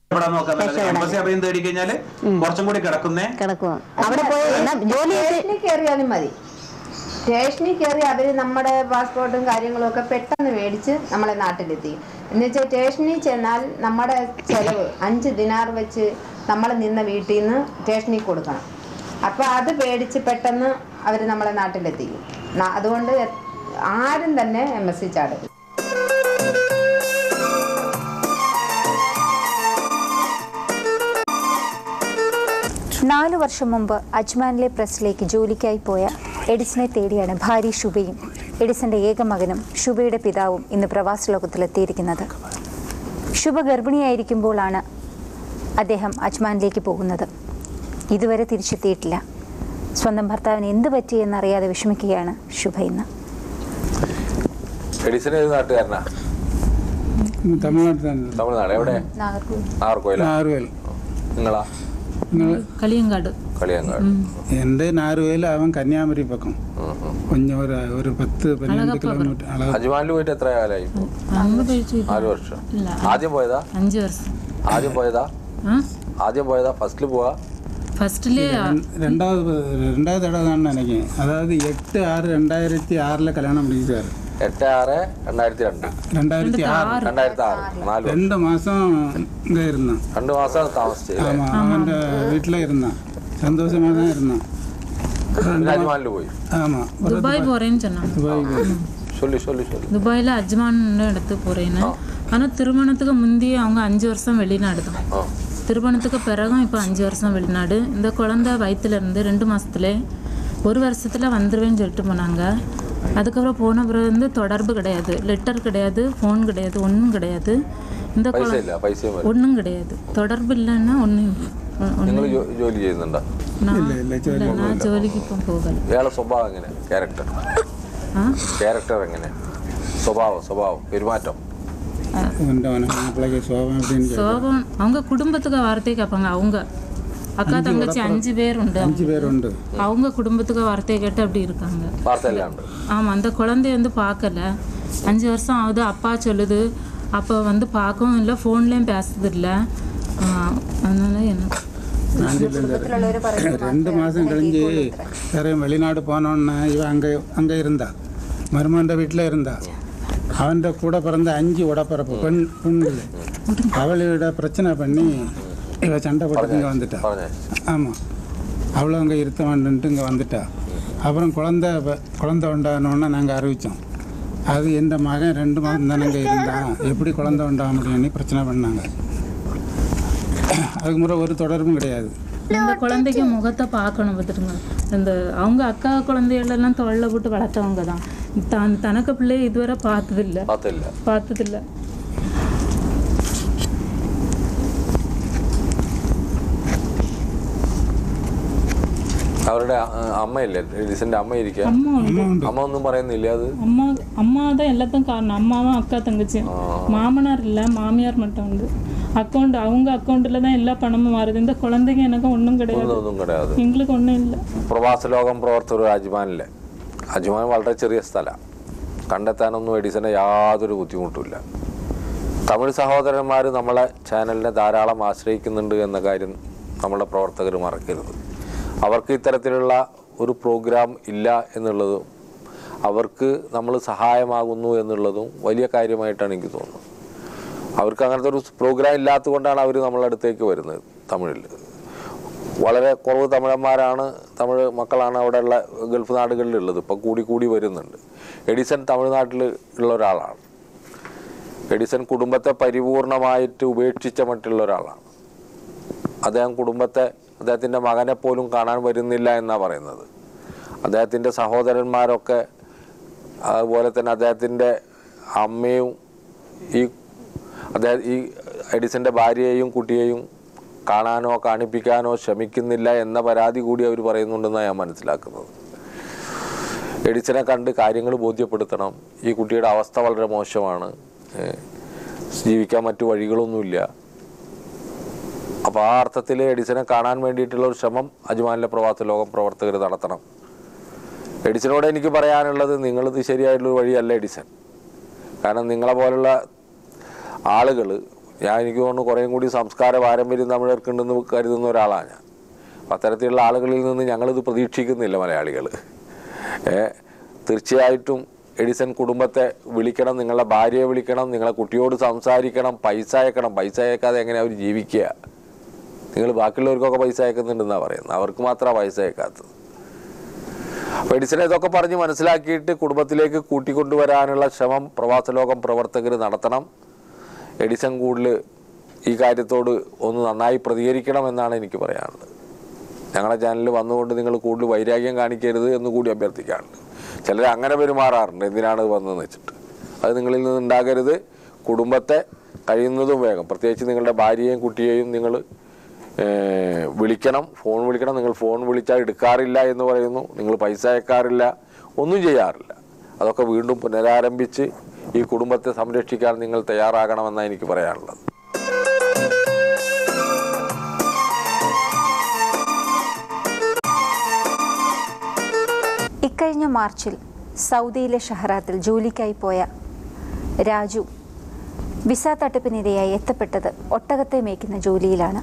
ഇവിടെ നോക്കാൻ രക്ഷപ്പെടാൻ. എംബസി അഭയം തേടി കഴിഞ്ഞാല് കുറച്ചും കൂടി കിടക്കുന്നേ കിടക്കുക അവിടെ പോയി എന്നാ ജോലി ചെയ്ത് സ്റ്റേഷനിൽ കയറിയാലും മതി സ്റ്റേഷനിൽ കയറി അവർ നമ്മുടെ പാസ്പോർട്ടും കാര്യങ്ങളും ഒക്കെ പെട്ടെന്ന് മേടിച്ച് നമ്മളെ നാട്ടിലെത്തി എന്നുവെച്ചാൽ സ്റ്റേഷനിൽ ചെന്നാൽ നമ്മുടെ ചെലവ് അഞ്ച് ദിനാർ വെച്ച് നമ്മൾ നിന്ന വീട്ടിൽ നിന്ന് സ്റ്റേഷനിൽ കൊടുക്കണം അപ്പോൾ അത് പേടിച്ച് പെട്ടെന്ന് അവർ നമ്മളെ നാട്ടിലെത്തിക്കും ന- അതുകൊണ്ട് ആരും തന്നെ എം എസ് സി ചാടരുത് നാലു വർഷം മുമ്പ് അജ്മാനിലെ പ്രസ്സിലേക്ക് ജോലിക്കായി പോയ എഡിസനെ തേടിയാണ് ഭാര്യ ഷുബയും എഡിസന്റെ ഏക മകനും ഷുബയുടെ പിതാവും ഇന്ന് പ്രവാസ ലോകത്തിലെത്തിയിരിക്കുന്നത് ശുഭ ഗർഭിണിയായിരിക്കുമ്പോഴാണ് അദ്ദേഹം അജ്മാനിലേക്ക് പോകുന്നത് ഇതുവരെ തിരിച്ചെത്തിയിട്ടില്ല സ്വന്തം ഭർത്താവിന് എന്ത് പറ്റിയെന്നറിയാതെ വിഷമിക്കുകയാണ് ശുഭ ഇന്ന് എഡിസൺ ഏത് നാട്ടുകാരനാ തമിഴ്നാട്ടിൽ തന്നെ തമിഴ്നാട് എവിടെ നാഗർകോവിൽ നാഗർകോയില നാറുവേൽ നിങ്ങളാ നിങ്ങൾ കളിയങ്കാട് കളിയങ്കാട് എൻ്റെ നാറുവേൽ അവൻ കന്യാകുമരി പക്കം ഉം, ഉം. கொஞ்சம் ஒரு ஒரு பத்து பன்னெண்டு கிலோமீட்டர் அளவு അജ്മാനിൽ പോയിട്ട് എത്ര കാലമായി ഇപ്പൊ അങ്ങ് പോയിട്ട് നാല് വർഷം ഇല്ല ആദ്യം പോയതാ അഞ്ച് വർഷം ആദ്യം പോയതാ ആ ആദ്യം പോയതാ ഫസ്റ്റിൽ പോവാ ഫസ്റ്റില് ரெண்டாவது ரெண்டாவது தடவை தான் நினைக்கிறேன் அதாவது எட்டு ஆறு ரெண்டாயிரத்தி ஆறில் கல்யாணம் முடிச்சார் എട്ട് ആറ് രണ്ടായിരത്തി രണ്ട് ரெண்டாயிரத்தி ஆறு രണ്ടായിരത്തി ആറ് നാല് വർഷം ரெண்டு மாதம் இங்கே இருந்தான் രണ്ട് മാസം താമസിച്ചത് ஆமாம் அவன் வீட்டில் இருந்தான் சந்தோஷமாக தான் இருந்தான் പിന്നെ അജ്മാനിൽ പോയി ஆமாம் துபாய் போறேன்னு சொன்னாங்க சொல்லி சொல்லி சொல்லி துபாயில் அஜ்மான் இடத்துக்கு போறேன்னு ஆனால் திருமணத்துக்கு முந்தைய அவங்க அஞ்சு வருஷம் வெளிநாடு தான் ആ திருமணத்துக்கு பிறகும் இப்போ அஞ்சு வருஷம் வெளிநாடு இந்த குழந்தை வயித்துல இருந்து ரெண்டு மாசத்துல ஒரு வருஷத்துல வந்துருவேன்னு சொல்லிட்டு போனாங்க அதுக்கப்புறம் போன பிறகு வந்து தொடர்பு கிடையாது லெட்டர் கிடையாது ஃபோன் கிடையாது ஒன்றும் கிடையாது இந்த പൈസ குழந்தை ഇല്ല പൈസയും വരും ஒன்றும் கிடையாது தொடர்பு இல்லைன்னா ஒன்றும் നിങ്ങൾ ജോലി ചെയ്യുന്നുണ്ടോ நான் இல்லை இல்லை சரி இல்லை நான் ஜோலிக்கு இப்போ போகலை ഇയാളെ സ്വഭാവം എങ്ങനെ ക്യാരക്ടർ ஆ ക്യാരക്ടർ എങ്ങനെ സ്വഭാവം സ്വഭാവം പെരുമാറ്റം வந்தவன மாப்பிள்ளைக்கு சோபம் அப்படின்னு சொல்லி சோகம் அவங்க குடும்பத்துக்கு வார்த்தை கேட்பாங்க அவங்க அக்கா தங்கச்சி அஞ்சு பேர் உண்டு அஞ்சு பேர் உண்டு அவங்க குடும்பத்துக்கு வார்த்தை கேட்டு அப்படி இருக்காங்க വാർത്തയെല്ലാം ഉണ്ട് ஆமாம் அந்த குழந்தைய வந்து பார்க்கல அஞ்சு வருஷம் ஆகுது அப்பா சொல்லுது அப்போ வந்து பார்க்கவும் இல்லை ஃபோன்லேயும் பேசுறது இல்லை அதனால எனக்கு நான் சொல்லியிருந்தேன் ரெண்டு மாதம் கழிஞ்சு வேற வெளிநாடு போனோன்னா இவன் அங்கே அங்கே இருந்தா மருமகன் வீட்டில் இருந்தா அவன் கூட பிறந்த அஞ்சு உடப்பிறப்பு பெண் பெண்கள் அவளோட பிரச்சனை பண்ணி இவ சண்டை போட்டு இங்கே வந்துட்டா പറഞ്ഞേ ஆமாம் அவளும் அங்கே இருத்த வேண்டுன்ட்டு இங்கே வந்துட்டா அப்புறம் குழந்த ப- குழந்த உண்டானோன்னு நாங்கள் அறிவித்தோம் அது எந்த மகன் ரெண்டு மாதம் தானே இங்கே இருந்தான் எப்படி குழந்த உண்டாக முடியும்னு பிரச்சனை பண்ணாங்க அதுக்கு முறை ஒரு தொடர்பும் கிடையாது இந்த குழந்தைக்கு முகத்தை பார்க்கணும் பார்த்துருங்க இந்த அவங்க அக்கா குழந்தைகளெல்லாம் தொழில போட்டு வளர்த்தவங்க தான் தான் தனக்கு பிள்ளைய இதுவரை பார்த்ததில்ல വാർത്തയില്ല பார்த்ததில்ல അവരുടെ ആ, അമ്മയില്ലേ എഡിസന്റെ അമ്മ ഇരിക്കുക அம்மா உண்டு അമ്മ ഒന്നും പറയുന്നില്ല അത് அம்மா அம்மா தான் எல்லாத்துக்கும் காரணம் அம்மாவும் அக்கா தங்கச்சியும் மாமனார் இல்லை மாமியார் மட்டும் உண்டு அக்கௌண்ட் அவங்க அக்கௌண்ட்டில் தான் எல்லா பணமும் மாறுது இந்த குழந்தைங்க எனக்கு ஒன்றும் கிடையாது ഒന്നും കിടയാതെ எங்களுக்கு ஒன்றும் இல்லை പ്രവാസ ലോകം പ്രവർത്തകർ അജ്മാനിലെ അജ്മാൻ വളരെ ചെറിയ സ്ഥലമാണ് കണ്ടെത്താനൊന്നും എഡിസനെ യാതൊരു ബുദ്ധിമുട്ടുമില്ല തമിഴ് സഹോദരന്മാർ നമ്മളെ ചാനലിനെ ധാരാളം ആശ്രയിക്കുന്നുണ്ട് എന്ന കാര്യം നമ്മളെ പ്രവർത്തകർ മറക്കരുത് അവർക്ക് ഇത്തരത്തിലുള്ള ഒരു പ്രോഗ്രാം ഇല്ല എന്നുള്ളതും അവർക്ക് നമ്മൾ സഹായമാകുന്നു എന്നുള്ളതും വലിയ കാര്യമായിട്ടാണ് എനിക്ക് തോന്നുന്നത് അവർക്ക് അങ്ങനത്തെ ഒരു പ്രോഗ്രാം ഇല്ലാത്തത് കൊണ്ടാണ് അവർ നമ്മളെ അടുത്തേക്ക് വരുന്നത് തമിഴിൽ വളരെ കുറവ് തമിഴന്മാരാണ് തമിഴ് മക്കളാണ് അവിടെയുള്ള ഗൾഫ് നാടുകളിലുള്ളത് ഇപ്പം കൂടി കൂടി വരുന്നുണ്ട് എഡിസൺ തമിഴ്നാട്ടിൽ ഉള്ള ഒരാളാണ് എഡിസൺ കുടുംബത്തെ പരിപൂർണമായിട്ട് ഉപേക്ഷിച്ച മറ്റുള്ള ഒരാളാണ് അദ്ദേഹം കുടുംബത്തെ അദ്ദേഹത്തിൻ്റെ മകനെ പോലും കാണാൻ വരുന്നില്ല എന്നാണ് പറയുന്നത് അദ്ദേഹത്തിൻ്റെ സഹോദരന്മാരൊക്കെ അതുപോലെ തന്നെ അദ്ദേഹത്തിൻ്റെ അമ്മയും ഈ അദ്ദേഹം ഈ എഡിസന്റെ ഭാര്യയെയും കുട്ടിയെയും കാണാനോ കാണിപ്പിക്കാനോ ശ്രമിക്കുന്നില്ല എന്ന പരാതി കൂടി അവർ പറയുന്നുണ്ടെന്നാണ് ഞാൻ മനസ്സിലാക്കുന്നത് എഡിസനെ കണ്ട് കാര്യങ്ങൾ ബോധ്യപ്പെടുത്തണം ഈ കുട്ടിയുടെ അവസ്ഥ വളരെ മോശമാണ് ഏഹ് ജീവിക്കാൻ മറ്റു വഴികളൊന്നുമില്ല അപ്പോൾ ആ അർത്ഥത്തിൽ എഡിസനെ കാണാൻ വേണ്ടിയിട്ടുള്ള ഒരു ശ്രമം അജ്മാനിലെ പ്രവാസ ലോകം പ്രവർത്തകർ നടത്തണം എഡിസനോട് എനിക്ക് പറയാനുള്ളത് നിങ്ങളിത് ശരിയായിട്ടുള്ള ഒരു വഴിയല്ല എഡിസൺ കാരണം നിങ്ങളെ പോലുള്ള ആളുകൾ ഞാൻ എനിക്ക് തോന്നുന്നു കുറേയും കൂടി സംസ്കാര പാരമ്പര്യം തമിഴർക്കുണ്ടെന്ന് കരുതുന്ന ഒരാളാണ് ഞാൻ അപ്പം അത്തരത്തിലുള്ള ആളുകളിൽ നിന്ന് ഞങ്ങളിത് പ്രതീക്ഷിക്കുന്നില്ല മലയാളികൾ ഏ തീർച്ചയായിട്ടും എഡിസൺ കുടുംബത്തെ വിളിക്കണം നിങ്ങളുടെ ഭാര്യയെ വിളിക്കണം നിങ്ങളെ കുട്ടിയോട് സംസാരിക്കണം പൈസ അയക്കണം പൈസ അയക്കാതെ എങ്ങനെ അവർ ജീവിക്കുക നിങ്ങൾ ബാക്കിയുള്ളവർക്കൊക്കെ പൈസ അയക്കുന്നുണ്ടെന്നാണ് പറയുന്നത് അവർക്ക് മാത്രമാണ് പൈസ അയക്കാത്തത് അപ്പോൾ എഡിസനെ ഇതൊക്കെ പറഞ്ഞ് മനസ്സിലാക്കിയിട്ട് കുടുംബത്തിലേക്ക് കൂട്ടിക്കൊണ്ടുവരാനുള്ള ശ്രമം പ്രവാസലോകം പ്രവർത്തകർ നടത്തണം എഡിസൺ കൂടുതൽ ഈ കാര്യത്തോട് ഒന്ന് നന്നായി പ്രതികരിക്കണം എന്നാണ് എനിക്ക് പറയാനുള്ളത് ഞങ്ങളുടെ ചാനലിൽ വന്നുകൊണ്ട് നിങ്ങൾ കൂടുതൽ വൈരാഗ്യം കാണിക്കരുത് എന്ന് കൂടി അഭ്യർത്ഥിക്കാറുണ്ട് ചിലർ അങ്ങനെ പെരുമാറാറുണ്ട് എന്തിനാണ് ഇത് വന്നതെന്ന് വെച്ചിട്ട് അത് നിങ്ങളിൽ നിന്ന് ഉണ്ടാകരുത് കുടുംബത്തെ കഴിയുന്നതും വേഗം പ്രത്യേകിച്ച് നിങ്ങളുടെ ഭാര്യയെയും കുട്ടിയെയും നിങ്ങൾ ഏഹ്, വിളിക്കണം ഫോൺ വിളിക്കണം നിങ്ങൾ ഫോൺ വിളിച്ചാൽ എടുക്കാറില്ല എന്ന് പറയുന്നു നിങ്ങൾ പൈസ അയക്കാറില്ല ഒന്നും ചെയ്യാറില്ല അതൊക്കെ വീണ്ടും പുനരാരംഭിച്ച് ഈ കുടുംബത്തെ സംരക്ഷിക്കാൻ നിങ്ങൾ തയ്യാറാകണമെന്നാണ് എനിക്ക് പറയാനുള്ളത് ഇക്കഴിഞ്ഞ മാർച്ചിൽ സൗദിയിലെ ഷഹറാത്തിൽ ജോലിക്കായി പോയ രാജു വിസ തട്ടിപ്പിനിരയായി എത്തപ്പെട്ടത് ഒട്ടകത്തെ മേയ്ക്കുന്ന ജോലിയിലാണ്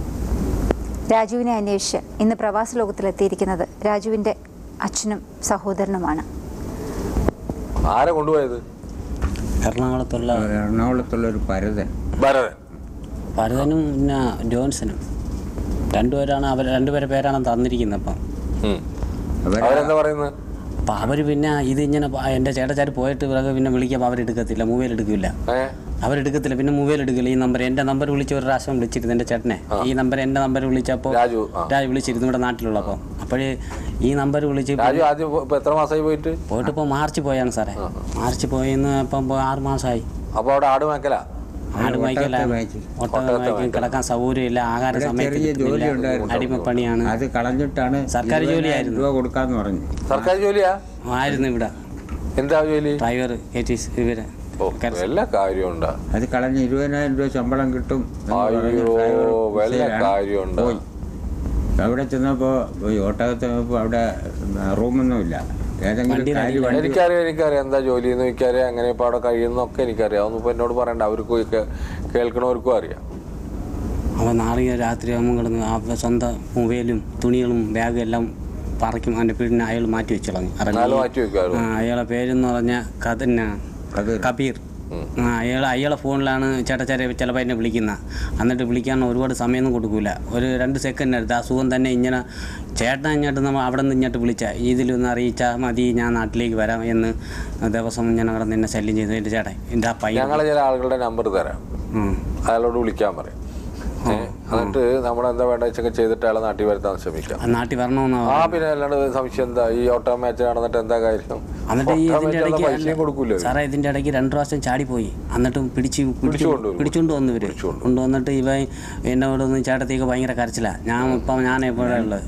രാജുവിനെ അന്വേഷിച്ച് ഇന്ന് പ്രവാസ ലോകത്തിലെത്തിയിരിക്കുന്നത് രാജുവിൻ്റെ അച്ഛനും സഹോദരനുമാണ് ആരെ കൊണ്ടുപോയത് എറണാകുളത്തുള്ള എറണാകുളത്തുള്ള ഒരു പരതൻ ഭരതൻ ഭരതനും പിന്നെ ജോൺസനും രണ്ടുപേരാണ് അവർ രണ്ടുപേരെ പേരാണ് തന്നിരിക്കുന്നത് അപ്പം ഉം. അവര് അവരെന്താ പറയുന്നത് അപ്പം അവർ പിന്നെ ഇത് ഇങ്ങനെ പ- എൻ്റെ ചേട്ടച്ചാർ പോയിട്ട് പിറകെ പിന്നെ വിളിക്കുമ്പോൾ അവരെടുക്കത്തില്ല മൊബൈൽ എടുക്കില്ല ഏ അവരെടുക്കത്തില്ല പിന്നെ മൊബൈൽ എടുക്കില്ല ഈ നമ്പർ എൻ്റെ നമ്പർ വിളിച്ച് ഒരു പ്രാവശ്യം വിളിച്ചിരുന്നു എൻ്റെ ചേട്ടനെ ഈ നമ്പർ എൻ്റെ നമ്പർ വിളിച്ചപ്പോൾ രാജു ആ രാജു വിളിച്ചിരുന്നു ഇവിടെ നാട്ടിലുള്ളപ്പോൾ അപ്പോഴേ ഈ നമ്പർ വിളിച്ച് രാജു ആദ്യം ഇപ്പൊ- ഇപ്പൊ എത്ര മാസമായി പോയിട്ട് പോയിട്ട് ഇപ്പോൾ മാർച്ച് പോയാണ് സാറേ മാർച്ച് പോയിന്ന് ഇപ്പം പോ- ആറ് മാസമായി അപ്പൊ അവിടെ ആട് മേക്കല ആട് വായിക്കല ഒട്ടകത്തെ മേയ്ച്ച്. ഒട്ടകം വായിക്കും കിടക്കാൻ സൗകര്യമില്ല ആഹാര ഇവിടെ സമയത്ത് ചെറിയ ജോലി കിട്ടുന്നില്ല ഉണ്ടായിരുന്നു അടിമപ്പണിയാണ് അത് കളഞ്ഞിട്ടാണ് സർക്കാർ ഇരുപതിനായിരം ജോലിയായിരുന്നു. രൂപ കൊടുക്കാന്ന് പറഞ്ഞു സർക്കാർ ജോലിയാ ആയിരുന്നു ഇവിടെ എന്താ ജോലി ഡ്രൈവർ കെ ടി ഇവര് ഓ, വല്ല കാര്യമുണ്ടാ അത് കളഞ്ഞ് ഇരുപതിനായിരം രൂപ ശമ്പളം കിട്ടും എന്ന് പറഞ്ഞ് അയ്യോ ഡ്രൈവർ വല്ല വിസയിലാണ് കാര്യമുണ്ടോ പോയി അവിടെ ചെന്നപ്പോൾ ഈ ഒട്ടകത്ത് ചെന്നപ്പോൾ അവിടെ റൂമൊന്നുമില്ല ഏതെങ്കിലും കാര്യം വണ്ടി എനിക്കറിയാം എനിക്കറിയാം എന്താ ജോലി എന്ന് എനിക്കറിയാം അങ്ങനെ ഇപ്പൊ അവിടെ കഴിയുന്നൊക്കെ എനിക്കറിയാം അതൊന്നും ഇപ്പൊ എന്നോട് പറയണ്ട അവർക്കും കേ- കേൾക്കണവർക്കും അറിയാം അവൻ നാളെ രാത്രി ആകുമ്പോൾ കിടന്ന് ആ സ്വന്തം മൊബൈലും തുണികളും ബാഗും എല്ലാം പറിക്കും അവൻ്റെ വീടിന് അയാൾ മാറ്റി വെച്ചു കളഞ്ഞു നാല് ഇറങ്ങി മാറ്റി വെക്കാറ് ആ, അയാളെ പേരെന്ന് പറഞ്ഞ കഥന്ന കബീർ. കബീർ ആ, അയാൾ അയാളെ ഫോണിലാണ് ചേട്ടച്ചാരെ ചിലപ്പോൾ എന്നെ വിളിക്കുന്നത് എന്നിട്ട് വിളിക്കാൻ ഒരുപാട് സമയമൊന്നും കൊടുക്കൂല ഒരു രണ്ട് സെക്കൻഡ് എടുത്ത് ആ സുഖം തന്നെ ഇങ്ങനെ ചേട്ടൻ ഇങ്ങോട്ട് നമ്മൾ അവിടെ നിന്ന് ഇങ്ങോട്ട് വിളിച്ച ഇതിലൊന്ന് അറിയിച്ചാൽ മതി ഞാൻ നാട്ടിലേക്ക് വരാം എന്ന് ദിവസം ഞാൻ അവിടെ നിന്ന് എന്നെ ശല്യം ചെയ്തു എൻ്റെ ചേട്ടൻ എൻ്റെ ആ പയ്യൻ ഞങ്ങളെ ചില ആളുകളുടെ നമ്പർ തരാം ഉം. അയാളോട് വിളിക്കാൻ പറയും ഏ, എന്നിട്ട് നമ്മൾ എന്താ വേണ്ട വെച്ചൊക്കെ ചെയ്തിട്ട് അയാളെ നാട്ടിൽ വരുത്താൻ ശ്രമിക്കാം ആ നാട്ടിൽ വരണമെന്നാ ആ പിന്നെ അല്ലാണ്ട് സംശയം എന്താ ഈ ഓട്ടോ മാച്ച് നടന്നിട്ട് എന്താ കാര്യം എന്നിട്ട് ഈ ഓട്ടോ ഇതിന്റെ മാച്ചുള്ള ഇടയ്ക്ക് പൈസയും കൊടുക്കൂലേ അവര്? സാറേ ഇതിന്റെ ഇടയ്ക്ക് രണ്ടു പ്രാവശ്യം ചാടിപ്പോയി എന്നിട്ടും പിടിച്ച് പിടിച്ചു കൊണ്ടുവരും. പിടിച്ചുകൊണ്ട് വന്നു ഇവര് കൊണ്ടുവന്നിട്ട് ഇവ എന്നോട് ഒന്ന് ചേട്ടത്തേക്ക് ഭയങ്കര കരച്ചില്ല ഞാൻ ഇപ്പം ഞാൻ എപ്പോഴാണ് ഉള്ളത്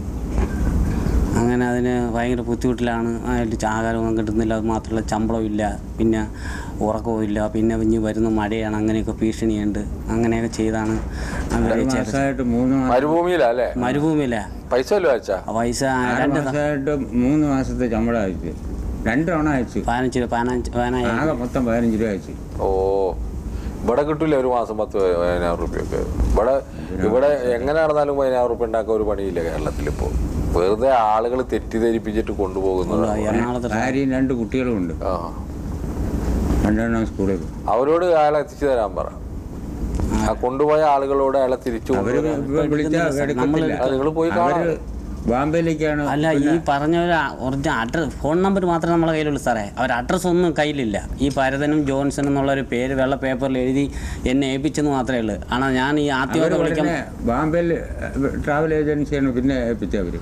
അങ്ങനെ അതിന് ഭയങ്കര ബുദ്ധിമുട്ടിലാണ് അതിൽ ആഹാരമൊന്നും കിട്ടുന്നില്ല അത് മാത്രമല്ല ശമ്പളവും ഇല്ല പിന്നെ ഉറക്കവും ഇല്ല പിന്നെ ഇനി വരുന്ന മഴയാണ് അങ്ങനെയൊക്കെ ഭീഷണിയുണ്ട് അങ്ങനെയൊക്കെ ചെയ്താണ് അവർ ആറ് ചേട്ടൻ മാസമായിട്ട് മൂന്ന് മാസം മരുഭൂമിയിലാ അല്ലേ മരുഭൂമിയില്ല പൈസ വല്ലതും അയച്ചാ പൈസ ആറ് രണ്ട് മാസമായിട്ട് മൂന്ന് മാസത്തെ ശമ്പളം അയച്ചു രണ്ട് തവണ അയച്ചു പതിനഞ്ച് രൂപ പതിനഞ്ച് പതിനായിരം ആകെ മൊത്തം പതിനഞ്ച് രൂപ അയച്ചു ഓ ഇവിടെ കിട്ടൂല ഒരു മാസം പത്ത് പതിനായിരം റുപ്യൊക്കെ ഇവിടെ ഇവിടെ എങ്ങനെ നടന്നാലും പതിനായിരം റുപ്യ ഉണ്ടാക്കാൻ ഒരു പണിയില്ല കേരളത്തിൽ ഇപ്പോൾ വെറുതെ ആളുകൾ തെറ്റിദ്ധരിപ്പിച്ചിട്ട് കൊണ്ടുപോകുന്നതാണ് എറണാകുളത്ത് ഭാര്യയും രണ്ട് കുട്ടികളും ഉണ്ട് ആ രണ്ടെണ്ണം സ്കൂളിൽ പോകും അവരോട് അയാളെ എത്തിച്ചു തരാൻ പറ ആ കൊണ്ടുപോയ ആളുകളോട് അയാളെ തിരിച്ചു അവര് കൊണ്ടുവരാൻ വിളിച്ചാൽ എടുക്കത്തില്ല അത് നിങ്ങൾ പോയി അവര് കാണാം ബാംബെയിലേക്കാണ് അല്ല ഈ പറഞ്ഞ ഒരു ഒറിജിനൽ അഡ്രസ് ഫോൺ നമ്പർ മാത്രമേ നമ്മളെ കയ്യിലുള്ളൂ സാറേ അവർ അഡ്രസ്സ് ഒന്നും കയ്യിലില്ല ഈ ഭരതനും ജോൺസൺ എന്നുള്ള ഒരു പേര് വെള്ള പേപ്പറിൽ എഴുതി എന്നെ ഏൽപ്പിച്ചെന്ന് മാത്രമേ ഉള്ളൂ ആണ് ഞാൻ ഈ അവര് ആദ്യമൊക്കെ വിളിക്കാൻ ഉടനെ ബാംബെയിൽ ട്രാവൽ ഏജൻസിയാണ് പിന്നെ ഏൽപ്പിച്ചത് അവര്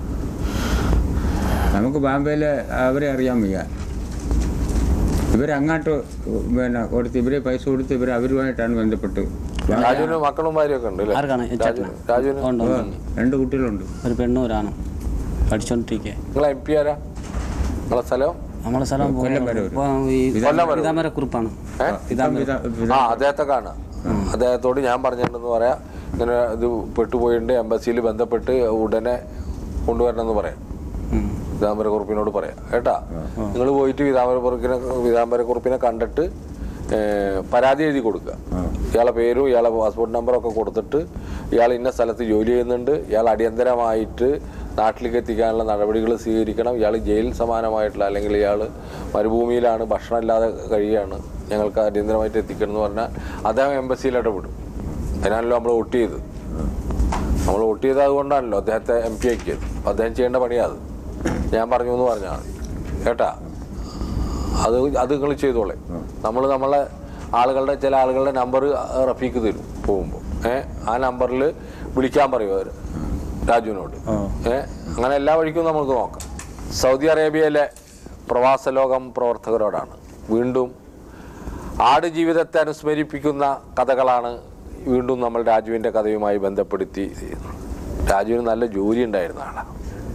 നമുക്ക് ബാംബെയിൽ അവരെ അറിയാൻ വയ്യ ഇവരങ്ങോട്ട് പിന്നെ കൊടുത്ത് ഇവരെ പൈസ കൊടുത്ത് ഇവർ അവരുമായിട്ടാണ് ബന്ധപ്പെട്ട് രാജുവിന് മക്കളും ഭാര്യയൊക്കെ ഉണ്ട് അല്ലേ ആർക്കാണ് രാജു ചേട്ടന് രാജുവിന് ഉണ്ട് ഉണ്ട്. രണ്ട് കുട്ടികളുണ്ട് ഒരു പെണ്ണും ഒരാണും പഠിച്ചോണ്ടിരിക്കുക നിങ്ങൾ എം പി ആരാ നിങ്ങളെ സ്ഥലം നമ്മളെ സ്ഥലം കൊല്ലം വരെ വരും. കൊല്ലം വരെ വരും. പിതാമര കുറിപ്പാണ് ഏ? പിതാ- ആ അദ്ദേഹത്തെ കാണാം അദ്ദേഹത്തോട് ഞാൻ പറഞ്ഞിട്ടുണ്ടെന്ന് പറയാം ഇങ്ങനെ ഇത് പെട്ടുപോയിട്ടുണ്ട് എംബസിയിൽ ബന്ധപ്പെട്ട് ഉടനെ കൊണ്ടുവരണമെന്ന് പറയാം വിതാംബരക്കുറുപ്പിനോട് പറയാം കേട്ടാ നിങ്ങൾ പോയിട്ട് വിതാംബരക്കുറുപ്പിനെ വിതാംബരക്കുറുപ്പിനെ കണ്ടിട്ട് ഏ, പരാതി എഴുതി കൊടുക്കുക ഇയാളെ പേരും ഇയാളെ പാസ്പോർട്ട് നമ്പറും ഒക്കെ കൊടുത്തിട്ട് ഇയാൾ ഇന്ന സ്ഥലത്ത് ജോലി ചെയ്യുന്നുണ്ട് ഇയാൾ അടിയന്തരമായിട്ട് നാട്ടിലേക്ക് എത്തിക്കാനുള്ള നടപടികൾ സ്വീകരിക്കണം ഇയാൾ ജയിൽ സമാനമായിട്ടുള്ള അല്ലെങ്കിൽ ഇയാൾ മരുഭൂമിയിലാണ് ഭക്ഷണം ഇല്ലാതെ കഴിയുകയാണ് ഞങ്ങൾക്ക് അടിയന്തരമായിട്ട് എത്തിക്കണം എന്ന് പറഞ്ഞാൽ അദ്ദേഹം എംബസിയിൽ ഇടപെടും അതിനാണല്ലോ നമ്മൾ വോട്ട് ചെയ്ത് നമ്മൾ വോട്ട് ചെയ്തത് അതുകൊണ്ടാണല്ലോ അദ്ദേഹത്തെ എം പി ആക്കിയത് അപ്പോൾ അദ്ദേഹം ചെയ്യേണ്ട പണിയാണ് അത് ഞാൻ പറഞ്ഞു എന്ന് പറഞ്ഞാൽ മതി കേട്ടാ അത് അത് നിങ്ങൾ ചെയ്തോളെ നമ്മൾ നമ്മളെ ആളുകളുടെ ചില ആളുകളുടെ നമ്പർ റഫീക്ക് തരും പോകുമ്പോൾ ഏ ആ നമ്പറിൽ വിളിക്കാൻ പറയും അവർ രാജുവിനോട് ഏ അങ്ങനെ എല്ലാ വഴിക്കും നമുക്ക് നോക്കാം സൗദി അറേബ്യയിലെ പ്രവാസ ലോകം പ്രവർത്തകരോടാണ് വീണ്ടും ആടുജീവിതത്തെ അനുസ്മരിപ്പിക്കുന്ന കഥകളാണ് വീണ്ടും നമ്മൾ രാജുവിൻ്റെ കഥയുമായി ബന്ധപ്പെടുത്തി ചെയ്യുന്നത് രാജുവിന് നല്ല ജോലി ഉണ്ടായിരുന്ന ആളാണ്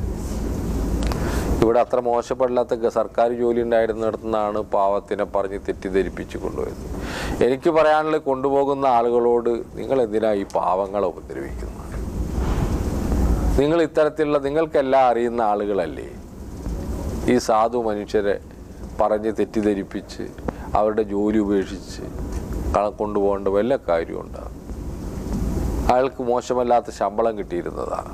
ഇവിടെ അത്ര മോശപ്പെടില്ലാത്ത ഗ- സർക്കാർ ജോലി ഉണ്ടായിരുന്നിടത്തുനിന്നാണ് പാവത്തിനെ പറഞ്ഞ് തെറ്റിദ്ധരിപ്പിച്ച് കൊണ്ടുപോയത് എനിക്ക് പറയാനുള്ളത് കൊണ്ടുപോകുന്ന ആളുകളോട് നിങ്ങൾ എന്തിനാ ഈ പാവങ്ങളെ ഉപദ്രവിക്കുന്നത് നിങ്ങൾ ഇത്തരത്തിലുള്ള നിങ്ങൾക്കെല്ലാം അറിയുന്ന ആളുകളല്ലേ ഈ സാധു മനുഷ്യരെ പറഞ്ഞ് തെറ്റിദ്ധരിപ്പിച്ച് അവരുടെ ജോലി ഉപേക്ഷിച്ച് കള- കൊണ്ടുപോകേണ്ട വല്ല കാര്യമുണ്ടാകും അയാൾക്ക് മോശമല്ലാത്ത ശമ്പളം കിട്ടിയിരുന്നതാണ്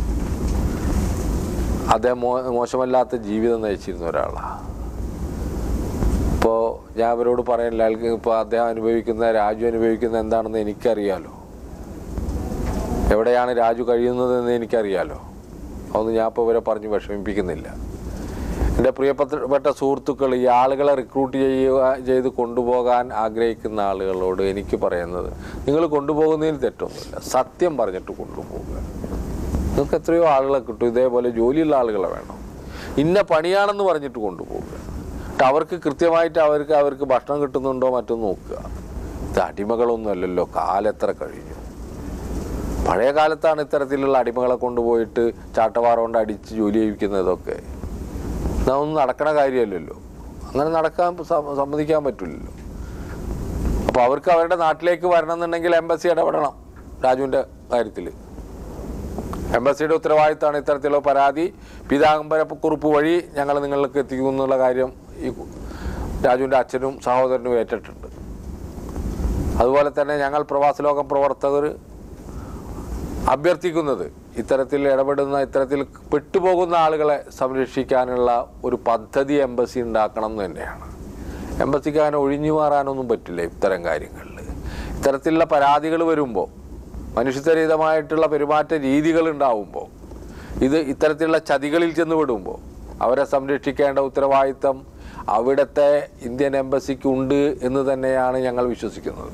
അദ്ദേഹം മോ മോശമല്ലാത്ത ജീവിതം നയിച്ചിരുന്ന ഒരാളാണ് ഇപ്പോൾ ഞാൻ അവരോട് പറയാനില്ല അയാൾക്ക് ഇപ്പോൾ അദ്ദേഹം അനുഭവിക്കുന്ന രാജു അനുഭവിക്കുന്ന എന്താണെന്ന് എനിക്കറിയാലോ എവിടെയാണ് രാജു കഴിയുന്നതെന്ന് എനിക്കറിയാലോ അതൊന്നും ഞാൻ ഇപ്പോൾ ഇവരെ പറഞ്ഞ് വിഷമിപ്പിക്കുന്നില്ല എൻ്റെ പ്രിയപ്പെട്ട സുഹൃത്തുക്കൾ ഈ ആളുകളെ റിക്രൂട്ട് ചെയ്യുക ചെയ്ത് കൊണ്ടുപോകാൻ ആഗ്രഹിക്കുന്ന ആളുകളോട് എനിക്ക് പറയുന്നത് നിങ്ങൾ കൊണ്ടുപോകുന്നതിൽ തെറ്റൊന്നുമില്ല സത്യം പറഞ്ഞിട്ട് കൊണ്ടുപോകുക നിങ്ങൾക്ക് എത്രയോ ആളുകളെ കിട്ടും ഇതേപോലെ ജോലിയുള്ള ആളുകളെ വേണം ഇന്ന പണിയാണെന്ന് പറഞ്ഞിട്ട് കൊണ്ടുപോകുക എന്നിട്ട് അവർക്ക് കൃത്യമായിട്ട് അവർക്ക് അവർക്ക് ഭക്ഷണം കിട്ടുന്നുണ്ടോ മറ്റും നോക്കുക ഇത് അടിമകളൊന്നും അല്ലല്ലോ കാലെത്ര കഴിഞ്ഞു പഴയ കാലത്താണ് ഇത്തരത്തിലുള്ള അടിമകളെ കൊണ്ടുപോയിട്ട് ചാട്ടവാറ കൊണ്ട് അടിച്ച് ജോലി ചെയ്യിക്കുന്നതൊക്കെ ഇതൊന്നും നടക്കണ കാര്യമല്ലല്ലോ അങ്ങനെ നടക്കാൻ സ- സമ്മതിക്കാൻ പറ്റില്ലല്ലോ അപ്പോൾ അവർക്ക് അവരുടെ നാട്ടിലേക്ക് വരണം എന്നുണ്ടെങ്കിൽ എംബസി ഇടപെടണം രാജുവിൻ്റെ കാര്യത്തിൽ എംബസിയുടെ ഉത്തരവാദിത്തമാണ് ഇത്തരത്തിലുള്ള പരാതി പീതാംബര കുറിപ്പ് വഴി ഞങ്ങൾ നിങ്ങൾക്ക് എത്തിക്കും എന്നുള്ള കാര്യം ഈ രാജുവിൻ്റെ അച്ഛനും സഹോദരനും ഏറ്റിട്ടുണ്ട് അതുപോലെ തന്നെ ഞങ്ങൾ പ്രവാസ ലോകം പ്രവർത്തകർ അഭ്യർത്ഥിക്കുന്നത് ഇത്തരത്തിൽ ഇടപെടുന്ന ഇത്തരത്തിൽ പെട്ടുപോകുന്ന ആളുകളെ സംരക്ഷിക്കാനുള്ള ഒരു പദ്ധതി എംബസി ഉണ്ടാക്കണം എന്ന് തന്നെയാണ് എംബസിക്ക് അങ്ങനെ ഒഴിഞ്ഞു മാറാനൊന്നും പറ്റില്ല ഇത്തരം കാര്യങ്ങളിൽ ഇത്തരത്തിലുള്ള പരാതികൾ വരുമ്പോൾ മനുഷ്യരഹിതമായിട്ടുള്ള പെരുമാറ്റ രീതികൾ ഉണ്ടാവുമ്പോൾ ഇത് ഇത്തരത്തിലുള്ള ചതികളിൽ ചെന്ന് വിടുമ്പോൾ അവരെ സംരക്ഷിക്കേണ്ട ഉത്തരവാദിത്തം അവിടുത്തെ ഇന്ത്യൻ എംബസിക്ക് ഉണ്ട് എന്ന് തന്നെയാണ് ഞങ്ങൾ വിശ്വസിക്കുന്നത്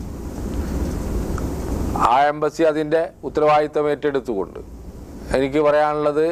ആ എംബസി അതിൻ്റെ ഉത്തരവാദിത്തം ഏറ്റെടുത്തുകൊണ്ട് എനിക്ക് പറയാനുള്ളത്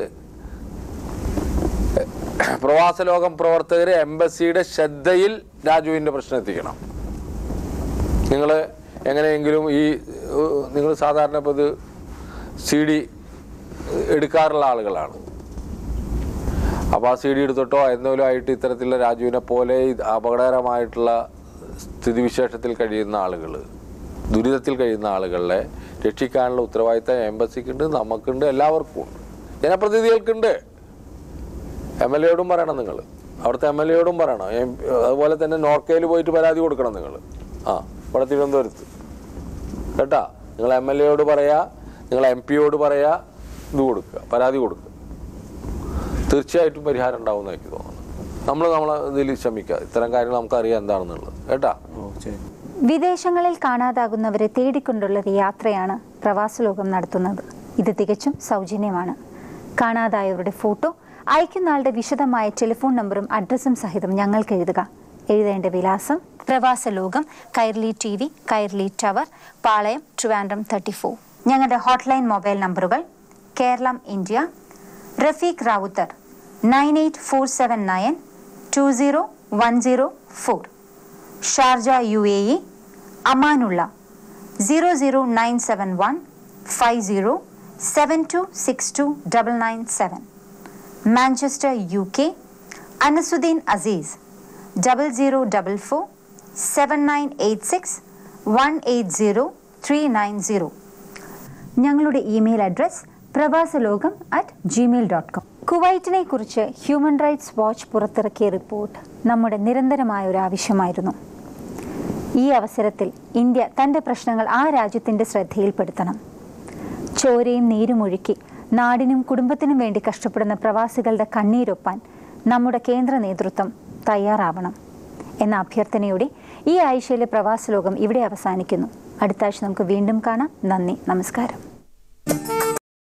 പ്രവാസ ലോകം പ്രവർത്തകർ എംബസിയുടെ ശ്രദ്ധയിൽ രാജുവിൻ്റെ പ്രശ്നം എത്തിക്കണം നിങ്ങൾ എങ്ങനെയെങ്കിലും ഈ നിങ്ങൾ സാധാരണ ഇപ്പോൾ ഇത് സി ഡി എടുക്കാറുള്ള ആളുകളാണ് അപ്പോൾ ആ സി ഡി എടുത്തിട്ടോ എന്തെങ്കിലും ആയിട്ട് ഇത്തരത്തിലുള്ള രാജുവിനെ പോലെ ഇത് അപകടകരമായിട്ടുള്ള സ്ഥിതിവിശേഷത്തിൽ കഴിയുന്ന ആളുകൾ ദുരിതത്തിൽ കഴിയുന്ന ആളുകളെ രക്ഷിക്കാനുള്ള ഉത്തരവാദിത്തം എംബസിക്കുണ്ട് നമുക്കുണ്ട് എല്ലാവർക്കും ഉണ്ട് ജനപ്രതിനിധികൾക്കുണ്ട് എം എൽ എയോടും പറയണം നിങ്ങൾ അവിടുത്തെ എം എൽ എയോടും പറയണം എം- അതുപോലെ തന്നെ നോർക്കയിൽ പോയിട്ട് പരാതി കൊടുക്കണം നിങ്ങൾ ആ ഇവിടെ തിരുവനന്തപുരത്ത് കേട്ടാ നിങ്ങൾ എം എൽ എയോട് പറയാ നിങ്ങൾ എം പിയോട് പറയാ ഇത് കൊടുക്കുക പരാതി കൊടുക്കുക തീർച്ചയായിട്ടും പരിഹാരം ഉണ്ടാവുമെന്ന് എനിക്ക് തോന്നുന്നു നമ്മൾ നമ്മളെ ഇതിൽ ശ്രമിക്കുക ഇത്തരം കാര്യങ്ങൾ നമുക്ക് അറിയാം എന്താണെന്നുള്ളത് കേട്ടാ വിദേശങ്ങളിൽ കാണാതാകുന്നവരെ തേടിക്കൊണ്ടുള്ള ഒരു യാത്രയാണ് പ്രവാസലോകം നടത്തുന്നത് ഇത് തികച്ചും സൗജന്യമാണ് കാണാതായവരുടെ ഫോട്ടോ അയക്കുന്ന ആളുടെ വിശദമായ ടെലിഫോൺ നമ്പറും അഡ്രസ്സും സഹിതം ഞങ്ങൾക്ക് എഴുതുക എഴുതേണ്ട വിലാസം Pravasalokam Kairali T V Kairali tower Palayam Trivandrum thirty four ഞങ്ങളുടെ ഹോട്ട്ലൈൻ മൊബൈൽ നമ്പറുകൾ Keralam India Rafeeq Ravuthar nine eight four seven nine two zero one zero four Sharjah U A E Amanullah zero zero nine seven one five zero seven two six two double nine seven Manchester U K Anasuddin Azeez double zero double four seven nine eight six one eight zero three nine zero ഞങ്ങളുടെ email address Pravasalokam at gmail dot com കുവൈറ്റിനെ കുറിച്ച് human rights watch പുറത്തിറക്കിയ report നമ്മുടെ നിരന്തരമായ ഒരു ആവശ്യമായിരുന്നു ഈ അവസരത്തിൽ ഇന്ത്യ തൻ്റെ പ്രശ്നങ്ങൾ ആ രാജ്യത്തിൻ്റെ ശ്രദ്ധയിൽപ്പെടുത്തണം ചോരയും നീരുമൊഴുക്കി നാടിനും കുടുംബത്തിനും വേണ്ടി കഷ്ടപ്പെടുന്ന പ്രവാസികളുടെ കണ്ണീരൊപ്പാൻ നമ്മുടെ കേന്ദ്ര നേതൃത്വം തയ്യാറാവണം എന്ന അഭ്യർത്ഥനയോടെ ഈ ആഴ്ചയിലെ പ്രവാസ ലോകം ഇവിടെ അവസാനിക്കുന്നു അടുത്ത ആഴ്ച നമുക്ക് വീണ്ടും കാണാം നന്ദി നമസ്കാരം